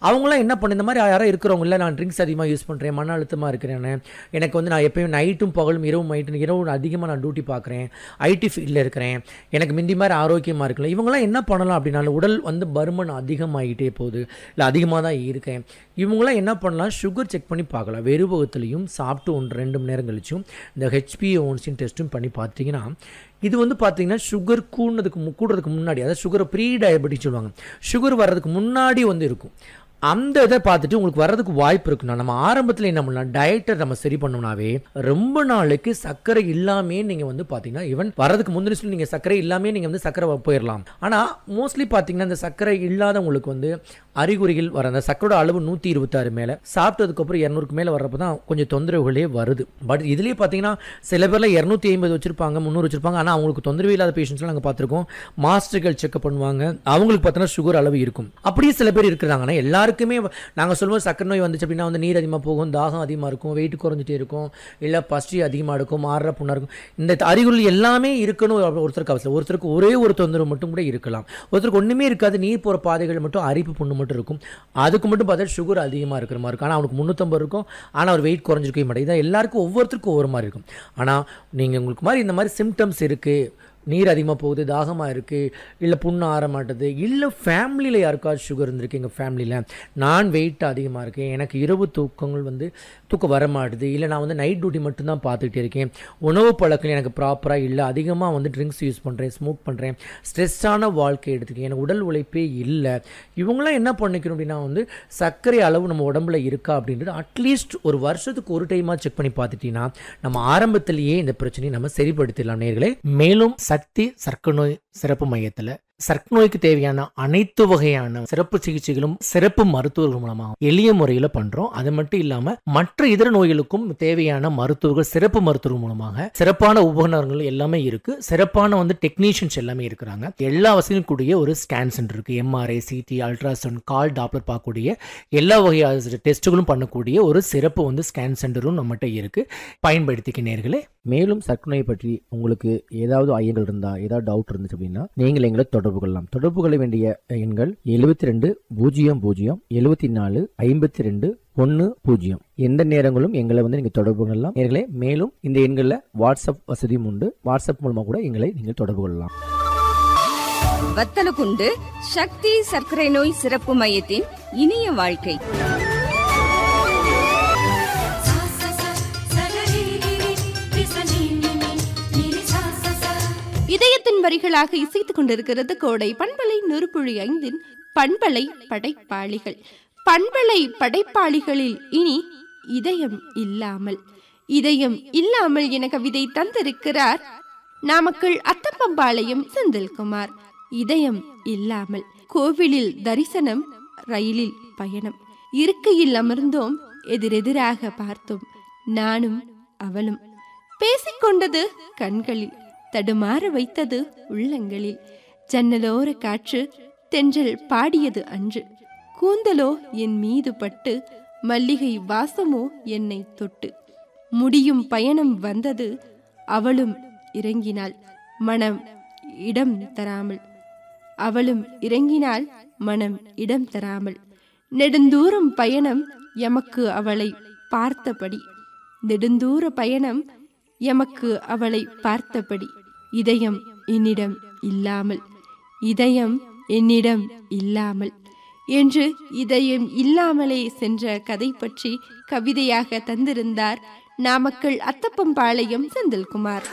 அவங்களாம் என்ன பண்ண இந்த மாதிரி யாரோ இருக்கிறவங்க இல்லை நான் ட்ரிங்க்ஸ் அதிகமாக யூஸ் பண்ணுறேன் மன அழுத்தமாக இருக்கிறேன் எனக்கு வந்து நான் எப்பயும் நைட்டும் பகலும் இரவும் நைட்டு இரவு அதிகமாக நான் டியூட்டி பார்க்குறேன் ஐடி ஃபீல்டில் இருக்கிறேன் எனக்கு முந்தி மாதிரி ஆரோக்கியமாக இருக்கல இவங்களாம் என்ன பண்ணலாம் அப்படின்னாலும் உடல் வந்து பருமன் அதிகமாகிட்டே போகுது இல்லை அதிகமாக தான் இருக்கேன் இவங்களாம் என்ன பண்ணலாம் சுகர் செக் பண்ணி பார்க்கலாம் வெறுபகத்துலையும் சாப்பிட்டு ஒன்று ரெண்டு மணி நேரம் கழிச்சும் இந்த ஹெச்பிஓன்சின் டெஸ்ட்டும் பண்ணி பார்த்தீங்கன்னா இது வந்து பார்த்தீங்கன்னா சுகர் கூடுனதுக்கு மு- கூடுறதுக்கு முன்னாடி அதாவது சுகரை ப்ரீ டயபெட்டிக் சொல்லுவாங்க சுகர் வர்றதுக்கு முன்னாடி வந்து இருக்கும் அந்த இதை பார்த்துட்டு உங்களுக்கு வர்றதுக்கு வாய்ப்பு இருக்குண்ணா நம்ம ஆரம்பத்தில் என்ன பண்ணலாம் டயட்டை நம்ம சரி பண்ணோம்னாவே ரொம்ப நாளைக்கு சர்க்கரை இல்லாமே நீங்கள் வந்து பார்த்தீங்கன்னா ஈவன் வரதுக்கு முந்தின சொல்லி நீங்கள் சர்க்கரை இல்லாமே நீங்கள் வந்து சர்க்கரை வ- போயிடலாம் ஆனால் மோஸ்ட்லி பார்த்தீங்கன்னா இந்த சர்க்கரை இல்லாதவங்களுக்கு வந்து அறிகுறிகள் வர அந்த சர்க்கரோட அளவு நூற்றி இருபத்தாறு மேலே சாப்பிட்டதுக்கப்புறம் இரநூறுக்கு மேலே வர்றப்ப தான் கொஞ்சம் தொந்தரவுகளே வருது பட் இதுலேயே பார்த்தீங்கன்னா சில பேர்ல இரநூத்தி ஐம்பது வச்சிருப்பாங்க முந்நூறு வச்சிருப்பாங்க ஆனால் அவங்களுக்கு தொந்தரவு இல்லாத பேஷண்ட்ஸ்லாம் நாங்கள் பார்த்துருக்கோம் மாஸ்டர்கள் செக்அப் பண்ணுவாங்க அவங்களுக்கு பார்த்தீங்கன்னா சுகர் அளவு இருக்கும் அப்படியே சில பேர் இருக்கிறாங்க ஆனால் எல்லாருக்குமே நாங்கள் சொல்லுவோம் சக்கரை நோய் வந்துச்சு அப்படின்னா வந்து நீர் அதிகமாக போகும் தாகம் அதிகமாக இருக்கும் வெயிட் குறைஞ்சிட்டே இருக்கும் இல்லை பசி அதிகமாக இருக்கும் மாறுற புண்ணாக இருக்கும் இந்த அறிகுறி எல்லாமே இருக்கணும் அப்படி ஒருத்தருக்கு அவசியம் ஒருத்தருக்கு ஒரே ஒரு தொந்தரவு மட்டும் கூட இருக்கலாம் ஒருத்தருக்கு ஒன்றுமே இருக்காது நீர் போகிற பாதைகள் மட்டும் அரிப்பு புண்ணு மட்டும் இருக்கும் அதுக்கு மட்டும் பார்த்தா சுகர் அதிகமாக இருக்கிற மாதிரி இருக்கும் ஆனால் அவனுக்கு முந்நூற்றம்பது இருக்கும் ஆனால் அவர் வெயிட் குறைஞ்சிருக்கவே மாட்டேங்குது இதான் எல்லாருக்கும் ஒவ்வொருத்தருக்கும் ஒவ்வொரு மாதிரி இருக்கும் ஆனால் நீங்கள் உங்களுக்கு மாதிரி இந்த மாதிரி சிம்டம்ஸ் இருக்குது நீர் அதிகமாக போகுது தாகமாக இருக்குது இல்லை புண்ணு ஆற மாட்டுது இல்லை ஃபேமிலியில் யாருக்காவது சுகர் இருந்திருக்கு எங்கள் ஃபேமிலியில் நான் வெயிட் அதிகமாக இருக்கேன் எனக்கு இரவு தூக்கங்கள் வந்து தூக்கம் வர மாட்டுது இல்லை நான் வந்து நைட் டியூட்டி மட்டும்தான் பார்த்துக்கிட்டே இருக்கேன் உணவு பழக்கம் எனக்கு ப்ராப்பராக இல்லை அதிகமாக வந்து ட்ரிங்க்ஸ் யூஸ் பண்ணுறேன் ஸ்மோக் பண்ணுறேன் ஸ்ட்ரெஸ்ஸான வாழ்க்கை எடுத்துக்கேன் எனக்கு உடல் உழைப்பே இல்லை இவங்களாம் என்ன பண்ணிக்கணும் அப்படின்னா வந்து சர்க்கரை அளவு நம்ம உடம்புல இருக்கா அப்படின்றது அட்லீஸ்ட் ஒரு வருஷத்துக்கு ஒரு டைமாக செக் பண்ணி பார்த்துட்டீங்கன்னா நம்ம ஆரம்பத்திலேயே இந்த பிரச்சனையை நம்ம சரிப்படுத்திடலாம் நேர்களே மேலும் சக்தி சர்க்கரை நோய் சிறப்பு மையத்தில் சர்க்கரை நோய்க்கு தேவையான அனைத்து வகையான சிறப்பு சிகிச்சைகளும் சிறப்பு மருத்துவர்கள் மூலமாக எளிய முறையில் பண்றோம் அது மட்டும் இல்லாம மற்ற இதர நோய்களுக்கும் தேவையான மருத்துவர்கள் சிறப்பு மருத்துவர்கள் மூலமாக சிறப்பான உபகரணங்கள் எல்லாமே இருக்கு சிறப்பான வந்து டெக்னீஷியன்ஸ் எல்லாமே இருக்கிறாங்க எல்லா வசதியும் கூடிய ஒரு ஸ்கேன் சென்டர் இருக்கு எம்ஆர்ஐ சிடி அல்ட்ராசவுண்ட் கால் டாப்லர் பார்க்கக்கூடிய எல்லா வகையான டெஸ்ட்டுகளும் பண்ணக்கூடிய ஒரு சிறப்பு வந்து ஸ்கேன் சென்டரும் நம்மகிட்ட இருக்கு பயன்படுத்திக்க நேர்களே மேலும் சர்க்கரை நோயை பற்றி உங்களுக்கு ஏதாவது ஐயங்கள் இருந்தா ஏதாவது டவுட் இருந்துச்சு அப்படின்னா நீங்கள் எங்களை தொடர்பு கொள்ளலாம் தொடர்பு கொள்ள வேண்டிய எண்கள் எழுபத்தி ரெண்டு பூஜ்ஜியம் பூஜ்ஜியம் எழுபத்தி நாலு ஐம்பத்தி ரெண்டு ஒன்று பூஜ்ஜியம் எந்த நேரங்களும் எங்களை வந்து நீங்கள் தொடர்பு கொள்ளலாம் நேர்களே மேலும் இந்த எண்களில் வாட்ஸ்அப் வசதியும் உண்டு வாட்ஸ்அப் மூலமாக கூட எங்களை நீங்கள் தொடர்பு கொள்ளலாம் வத்தலகுண்டு சக்தி சர்க்கரை நோய் சிறப்பு மையத்தின் இனிய வாழ்க்கை सा सा सा सगरि गिरि विसनि निनि निरि सा सा सा இதயத்தின் வரிகளாக இசைத்துக் கொண்டிருக்கிறது கோடை பண்பலை நெருப்புழி ஐந்தின் பண்பலை படைப்பாளிகள் பண்பலை படைப்பாளிகளில் இனி இதயம் இல்லாமல் இதயம் இல்லாமல் என கவிதை தந்திருக்கிறார் நாமக்கல் அத்தப்பம்பாளையம் செந்தில்குமார் இதயம் இல்லாமல் கோவிலில் தரிசனம் ரயிலில் பயணம் இருக்கையில் அமர்ந்தோம் எதிரெதிராக பார்த்தோம் நானும் அவளும் பேசிக்கொண்டது கண்களில் தடுமாற வைத்தது உள்ளங்களில் ஜன்னலோர காற்று தென்றல் பாடியது அன்று கூந்தலோ என் மீது பட்டு மல்லிகை வாசமோ என்னை தொட்டு முடியும் பயணம் வந்தது அவளும் இறங்கினாள் மனம் இடம் தராமல் அவளும் இறங்கினாள் மனம் இடம் தராமல் நெடுந்தூரம் பயணம் எமக்கு அவளை பார்த்தபடி நெடுந்தூர பயணம் எமக்கு அவளை பார்த்தபடி இதயம் என்னிடம் இல்லாமல் இதயம் என்னிடம் இல்லாமல் என்று இதயம் இல்லாமலே சென்ற கதை பற்றி கவிதையாக தந்திருந்தார் நாமக்கல் அத்தப்பம்பாளையம் செந்தில்குமார்